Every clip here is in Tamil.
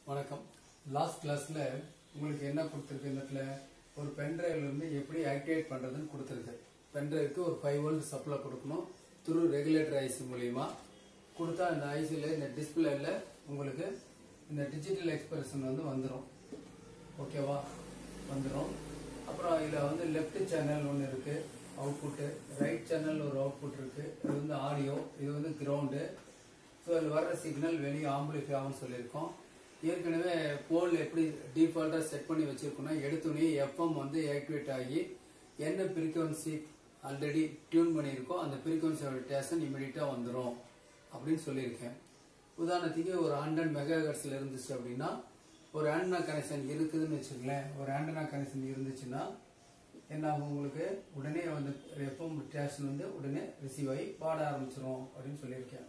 வணக்கம் லாஸ்ட் கிளாஸ்ல உங்களுக்கு என்ன கொடுத்துருக்கு இந்த இடத்துல ஒரு பென்ட்ரைவ்ல இருந்து எப்படி ஆக்டிவேட் பண்றதுன்னு கொடுத்துருக்கு பென்ட்ரைவ்க்கு ஒரு ஃபைவ் வோல்ட் சப்ளை கொடுக்கணும் த்ரூ ரெகுலேட்டர் ஐசி மூலியமா கொடுத்தா இந்த ஐசியில் இந்த டிஸ்பிளேல உங்களுக்கு இந்த டிஜிட்டல் எக்ஸ்பிரஷன் வந்து வந்துடும் ஓகேவா வந்துடும் அப்புறம் இதில் வந்து லெஃப்ட் சேனல் ஒன்று இருக்கு அவுட்புட்டு ரைட் சேனல் ஒரு அவுட்புட் இருக்கு இது வந்து ஆடியோ இது வந்து கிரவுண்டு ஸோ இதில் வர்ற சிக்னல் வெளியே ஆம்பிளிஃபை ஆகும்னு சொல்லியிருக்கோம் ஏற்கனவே போல் எப்படி டிஃபால்ட்டாக செட் பண்ணி வச்சிருக்கோம்னா எடுத்தோடனே எஃப்எம் வந்து ஆக்டிவேட் ஆகி என்ன ஃப்ரீக்வன்சி ஆல்ரெடி டியூன் பண்ணியிருக்கோ அந்த ஃப்ரீக்வன்சியோட ஸ்டேஷன் இமீடியட்டாக வந்துடும் அப்படின்னு சொல்லியிருக்கேன் உதாரணத்துக்கு ஒரு ஹண்ட்ரட் மெகா ஹெர்ட்ஸ்ல இருந்துச்சு அப்படின்னா ஒரு ஆண்டனா கனெக்ஷன் இருக்குதுன்னு வச்சுக்கங்களேன் ஒரு ஆண்டனா கனெக்ஷன் இருந்துச்சுன்னா என்ன ஆகும் உங்களுக்கு உடனே வந்து எஃப்எம் ஸ்டேஷன் வந்து உடனே ரிசீவ் ஆகி பாட ஆரம்பிச்சிரும் அப்படின்னு சொல்லியிருக்கேன்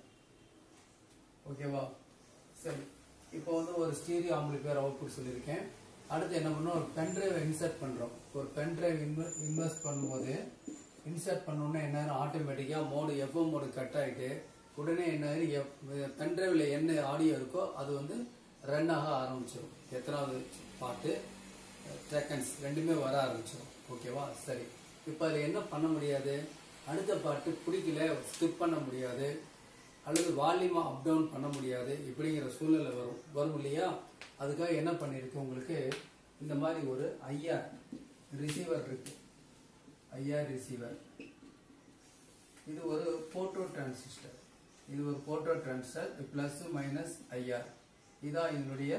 ஓகேவா சரி இப்போ வந்து ஒரு ஸ்டீரியோ ஆம்பிளிஃபையர் அவுட்புட் சொல்லியிருக்கேன் அடுத்து என்ன பண்ணோம் ஒரு பென்ட்ரைவ் இன்சர்ட் பண்றோம் ஒரு பென்ட்ரைவ் இன்வெஸ்ட் பண்ணும்போது இன்சர்ட் பண்ணோன்னா என்ன ஆட்டோமேட்டிக்காக மோடு எஃப்எம் மோடு கட் ஆயிட்டு உடனே என்ன பென்ட்ரைவ்ல என்ன ஆடியோ இருக்கோ அது வந்து ரன் ஆக ஆரம்பிச்சிடும் எத்தனாவது பாட்டு செகண்ட்ஸ் ரெண்டுமே வர ஆரம்பிச்சிடும் ஓகேவா சரி இப்போ அதில் என்ன பண்ண முடியாது அடுத்த பாட்டு பிடிக்கல ஸ்கிப் பண்ண முடியாது அல்லது வால்யூமா அப் டவுன் பண்ண முடியாது இப்படிங்கிற சூழ்நிலை வரும் வரும் இல்லையா அதுக்காக என்ன பண்ணிருக்கு உங்களுக்கு இந்த மாதிரி ஒரு ஐஆர் ரிசீவர் இருக்கு ஐஆர் ரிசீவர் இது ஒரு போட்டோ டிரான்சிஸ்டர் இது ஒரு photo transistor plus minus IR இதான் இதனுடைய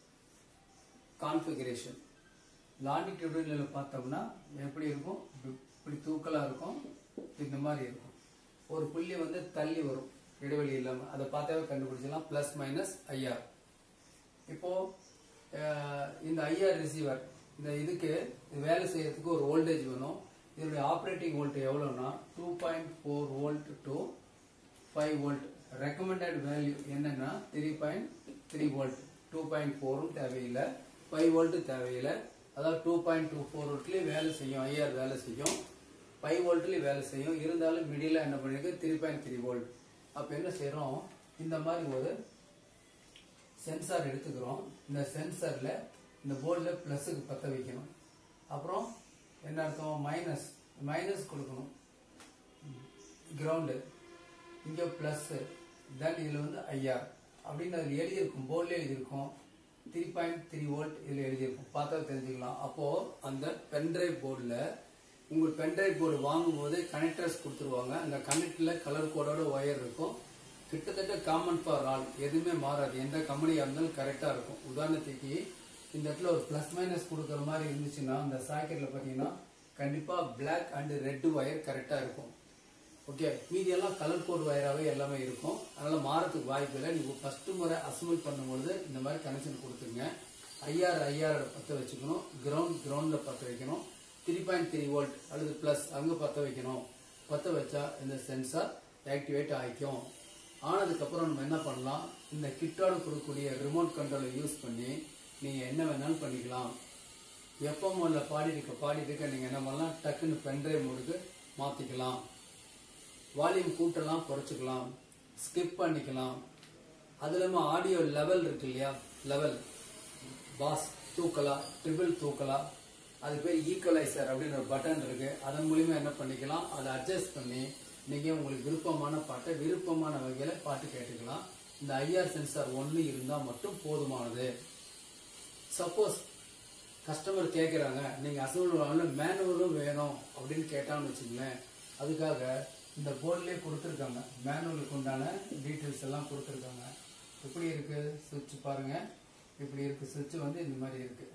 கான்ஃபிகரேஷன் லாண்டிடியூடில் பார்த்தோம்னா எப்படி இருக்கும் இப்படி- இப்படி தூக்கலா இருக்கும் இந்த மாதிரி இருக்கும் ஒரு புள்ளி வந்து தள்ளி வரும் இடைவெளி இல்லாம அதை பார்த்தாவே கண்டுபிடிச்சலாம் பிளஸ் மைனஸ் ஐஆர் இப்போ அஹ், இந்த ஐஆர் ரிசீவர் இந்த இதுக்கு இது வேலை செய்யறதுக்கு ஒரு வோல்டேஜ் வேணும் இதனுடைய ஆப்ரேட்டிங் வோல்ட் எவ்வளோன்னா two point four volt to five volt recommended value என்னன்னா three point three volt two point ஃபோரும் தேவையில்லை ஃபைவ் வோல்ட் தேவையில்லை அதாவது டூ பாயிண்ட் டூ ஃபோர் வோல்ட்லேயும் வேலை செய்யும் ஐஆர் வேலை செய்யும் ஃபைவ் வோல்ட்லேயும் வேலை செய்யும் இருந்தாலும் மிடில் என்ன பண்ணிருக்கு த்ரீ பாயிண்ட் த்ரீ வோல்ட் அப்போ என்ன செய்கிறோம் இந்த மாதிரி ஒரு சென்சார் எடுத்துக்கிறோம் இந்த சென்சார்ல இந்த போர்டில் ப்ளஸுக்கு பற்ற வைக்கணும் அப்புறம் என்ன அர்த்தம் மைனஸ் மைனஸ் கொடுக்கணும் கிரவுண்டு இங்கே ப்ளஸ் தென் இதில் வந்து ஐஆர் அப்படின்னு அதில் எழுதியிருக்கும் போர்டில் எழுதியிருக்கும் த்ரீ பாயிண்ட் த்ரீ வோல்ட் இதில் எழுதியிருக்கும் பார்த்தா தெரிஞ்சுக்கலாம் அப்போது அந்த பென்ட்ரைவ் போர்டில் உங்கள் பென்ட்ரைவ் போர்டு வாங்கும்போது கனெக்டர்ஸ் கொடுத்துருவாங்க அந்த கனெக்டில் கலர் கோடோட ஒயர் இருக்கும் கிட்டத்தட்ட காமன் ஃபார் ஆல் எதுவுமே மாறாது எந்த கம்பெனியாக இருந்தாலும் கரெக்டாக இருக்கும் உதாரணத்துக்கு இந்த இடத்துல ஒரு ப்ளஸ் மைனஸ் கொடுக்குற மாதிரி இருந்துச்சுன்னா அந்த சாக்கெட்டில் பார்த்தீங்கன்னா கண்டிப்பாக Black அண்ட் ரெட் ஒயர் கரெக்டாக இருக்கும் ஓகே மீதியெல்லாம் கலர் கோட் வயராகவே எல்லாமே இருக்கும் அதனால மாறத்துக்கு வாய்ப்பு இல்லை நீங்கள் ஃபர்ஸ்ட் முறை அசம்பிள் பண்ணும்பொழுது இந்த மாதிரி கனெக்ஷன் கொடுத்துருங்க ஐஆர் ஐஆர் பற்ற வச்சுக்கணும் கிரவுண்ட் கிரவுண்டில் பற்ற வைக்கணும் த்ரீ பாயிண்ட் த்ரீ வோல்ட் அல்லது ப்ளஸ் அங்கே பற்ற வைக்கணும் பற்ற வச்சா இந்த சென்சார் ஆக்டிவேட் ஆகிக்கும் ஆனதுக்கப்புறம் நம்ம என்ன பண்ணலாம் இந்த கிட்டோட கொடுக்கக்கூடிய ரிமோட் கண்ட்ரோலை யூஸ் பண்ணி நீங்கள் என்ன வேணாலும் பண்ணிக்கலாம் எப்போ முதல்ல பாடிட்டு இருக்க பாடிட்டு இருக்க நீங்கள் என்ன பண்ணலாம் டக்குன்னு பென்ட்ரைவ் மோடுக்கு மாற்றிக்கலாம் வால்யூம் கூட்டலாம் குறைச்சிக்கலாம் ஸ்கிப் பண்ணிக்கலாம் அது இல்லாமல் ஆடியோ லெவல் இருக்கு இல்லையா லெவல் பாஸ் தூக்கலாம் ட்ரிபிள் தூக்கலாம் அது பேர் ஈக்குவலைசர் அப்படின்னு ஒரு பட்டன் இருக்கு அதன் மூலியமா என்ன பண்ணிக்கலாம் அதை அட்ஜஸ்ட் பண்ணி நீங்க உங்களுக்கு விருப்பமான பாட்டை விருப்பமான வகையில பாட்டு கேட்டுக்கலாம் இந்த ஐஆர் சென்சார் ஒன்று இருந்தா மட்டும் போதுமானது சப்போஸ் கஸ்டமர் கேட்குறாங்க நீங்க அசம்பிள் மேனுவலும் வேணும் அப்படின்னு கேட்டான்னு வச்சுங்களேன் அதுக்காக இந்த போர்ட்லேயே கொடுத்துருக்காங்க மேனுவலுக்கு உண்டான டீட்டெயில்ஸ் எல்லாம் கொடுத்துருக்காங்க எப்படி இருக்கு சுவிட்ச் பாருங்க இப்படி இருக்கு சுவிட்ச் வந்து இந்த மாதிரி இருக்கு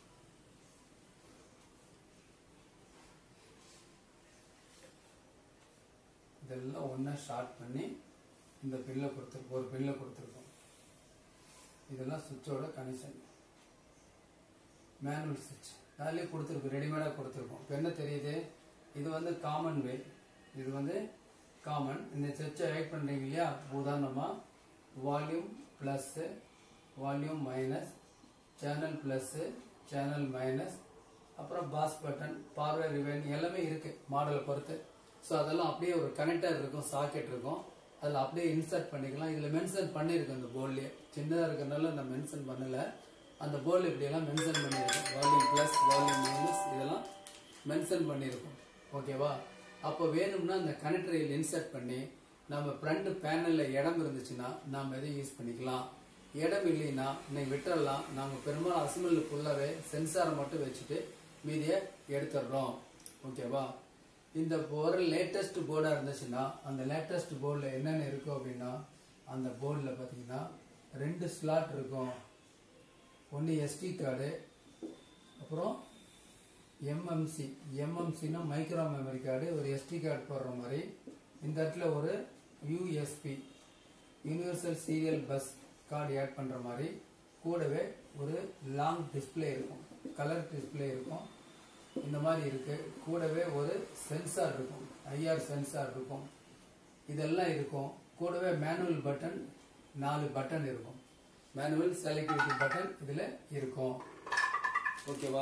இதெல்லாம் ஒன்றா ஷார்ட் பண்ணி இந்த பில்லை கொடுத்துருக்கோம் ஒரு பில்லை கொடுத்துருக்கோம் இதெல்லாம் சுவிட்சோட கனெக்ஷன் மேனுவல் சுவிட்ச் அதுலேயே கொடுத்துருக்கோம் ரெடிமேடாக கொடுத்துருக்கோம் இப்போ என்ன தெரியுது இது வந்து காமன் வே இது வந்து காமன் இந்த சுவிட்சை ரைட் பண்ணுறீங்க இல்லையா உதாரணமாக volume plus volume minus channel plus channel minus அப்புறம் பாஸ் பட்டன் பார்வை ரிவைன் எல்லாமே இருக்கு மாடலை பொறுத்து ஸோ அதெல்லாம் அப்படியே ஒரு கனெக்டர் இருக்கும் சாக்கெட் இருக்கும் அதில் அப்படியே இன்சர்ட் பண்ணிக்கலாம் இதில் மென்ஷன் பண்ணியிருக்கேன் அந்த போர்ட்லேயே சின்னதாக இருக்கிறதுனால நான் மென்ஷன் பண்ணலை அந்த போர்டில் இப்படியெல்லாம் மென்ஷன் பண்ணியிருக்கேன் வால்யூம் ப்ளஸ் வால்யூம் மைனஸ் இதெல்லாம் மென்ஷன் பண்ணியிருக்கோம் ஓகேவா அப்போ வேணும்னா அந்த கனெக்டரில் இன்சர்ட் பண்ணி நம்ம ஃப்ரண்ட் பேனலில் இடம் இருந்துச்சுன்னா நாம் எதை யூஸ் பண்ணிக்கலாம் இடம் இல்லைன்னா இன்னைக்கு விட்டுறலாம் நாம பெரும்பாலும் அசம்பிள் ஃபுல்லாகவே சென்சாரை மட்டும் வச்சுட்டு மீதியை எடுத்துடுறோம் ஓகேவா இந்த ஒரு லேட்டஸ்ட் போர்டாக இருந்துச்சுன்னா அந்த லேட்டஸ்ட் போர்டில் என்னென்ன இருக்கும் அப்படின்னா அந்த போர்டில் பார்த்தீங்கன்னா ரெண்டு ஸ்லாட் இருக்கும் ஒன்று எஸ்டி கார்டு அப்புறம் எம்எம்சி எம்எம்சினா மைக்ரோ மெமரி கார்டு ஒரு எஸ்டி கார்டு போடுற மாதிரி இந்த இடத்துல ஒரு USB universal serial bus card add பண்ணுற மாதிரி கூடவே ஒரு லாங் டிஸ்ப்ளே இருக்கும் கலர் டிஸ்ப்ளே இருக்கும் இந்த மாதிரி இருக்கு கூடவே ஒரு சென்சார் இருக்கும் ஐஆர் சென்சார் இருக்கும் இதெல்லாம் இருக்கும் கூடவே மேனுவல் பட்டன் நாலு பட்டன் இருக்கும் மேனுவல் செலக்டிவிட்டி பட்டன் இதில் இருக்கும் ஓகேவா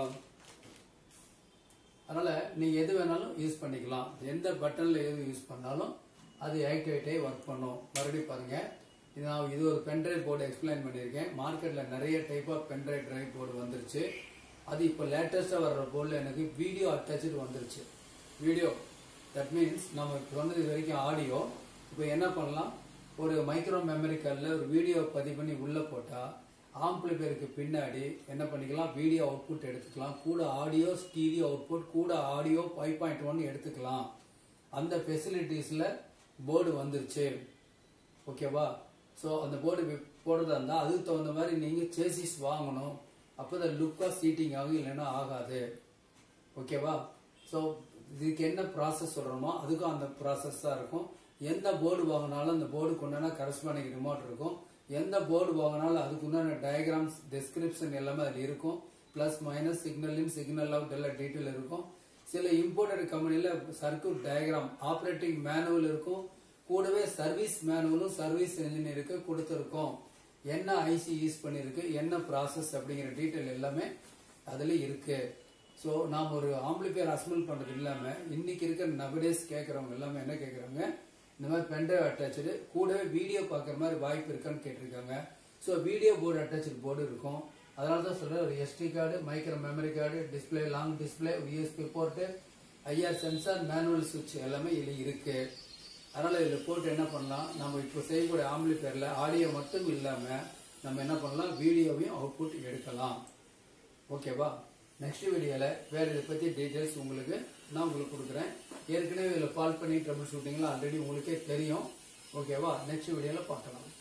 அதனால நீங்க எது வேணாலும் யூஸ் பண்ணிக்கலாம் எந்த பட்டன்ல எது யூஸ் பண்ணாலும் அது ஆக்டிவேட்டே ஒர்க் பண்ணும் மறுபடியும் பாருங்க இது நான் இது ஒரு பென்ட்ரைவ் போர்டு எக்ஸ்பிளைன் பண்ணியிருக்கேன் மார்க்கெட்ல நிறைய type of pendrive drive board வந்துருச்சு அது இப்போ லேட்டஸ்டா வர்ற போர்டில் எனக்கு வீடியோ அட்டாச்சு வந்துருச்சு வீடியோ தட் மீன்ஸ் நம்ம இப்போ சொன்னது இது வரைக்கும் ஆடியோ இப்போ என்ன பண்ணலாம் ஒரு மைக்ரோ மெமரி கார்டில் ஒரு வீடியோ பதிவு பண்ணி உள்ள போட்டா ஆம்பிளிஃபையருக்கு பின்னாடி என்ன பண்ணிக்கலாம் வீடியோ அவுட்புட் எடுத்துக்கலாம் கூட ஆடியோ ஸ்டீரியோ அவுட்புட் கூட ஆடியோ ஃபைவ் பாயிண்ட் ஒன் எடுத்துக்கலாம் அந்த ஃபெசிலிட்டிஸில் போர்டு வந்துருச்சு ஓகேவா ஸோ அந்த போர்டு போடுறதா இருந்தால் அதுக்கு தகுந்த மாதிரி நீங்கள் சேசிஸ் வாங்கணும் அப்போ தான் லுக்காக சீட்டிங் ஆகும் இல்லைன்னா ஆகாது ஓகேவா ஸோ இதுக்கு என்ன ப்ராசஸ் சொல்கிறோமோ அதுக்கும் அந்த ப்ராசஸ் தான் இருக்கும் எந்த போர்டு வாங்கினாலும் அந்த போர்டுக்கு உண்டான கரஸ்பாண்டிங் ரிமோட் இருக்கும் எந்த போர்டு வாங்கினாலும் அதுக்கு உண்டான டயக்ராம்ஸ் டிஸ்கிரிப்ஷன் எல்லாமே அதில் இருக்கும் plus minus signal in signal out எல்லாம் டீட்டெயில் இருக்கும் சில இம்போர்ட்டட் கம்பெனியில் சர்க்கியூட் டயக்ராம் ஆப்ரேட்டிங் மேனுவல் இருக்கும் கூடவே சர்வீஸ் மேனுவலும் சர்வீஸ் இன்ஜினியருக்கு கொடுத்துருக்கோம் என்ன ஐசி யூஸ் பண்ணிருக்கு என்ன ப்ராசஸ் அப்படிங்கிற டீட்டெயில் எல்லாமே அதில் இருக்கு ஸோ நாம் ஒரு ஆம்பிளிஃபையர் அசம்பிள் பண்ணுறது இல்லாமல் இன்னைக்கு இருக்கிற நவடேஸ் கேட்குறவங்க எல்லாமே என்ன கேட்குறாங்க இந்த மாதிரி பென்ட்ரைவ் அட்டாச்சு கூடவே வீடியோ பார்க்குற மாதிரி வாய்ப்பு இருக்கான்னு கேட்டிருக்காங்க so video board attach board இருக்கும் அதனால தான் சொல்கிறேன் ஒரு SD card micro memory card display long display USB port IR sensor manual சுவிட்ச் எல்லாமே இதில் இருக்கு அதனால இதில் போட்டு என்ன பண்ணலாம் நம்ம இப்போ செய்யக்கூடிய ஆம்பிளிஃபயரில் ஆடியோ மட்டும் இல்லாமல் நம்ம என்ன பண்ணலாம் வீடியோவையும் அவுட்புட் எடுக்கலாம் ஓகேவா நெக்ஸ்ட் வீடியோவில் வேறு இதை பற்றி டீட்டெயில்ஸ் உங்களுக்கு நான் உங்களுக்கு கொடுக்குறேன் ஏற்கனவே இதில் கால் பண்ணி ட்ரபிள் ஷூட்டிங்லாம் ஆல்ரெடி உங்களுக்கே தெரியும் ஓகேவா நெக்ஸ்ட் வீடியோவில் பார்க்கலாம்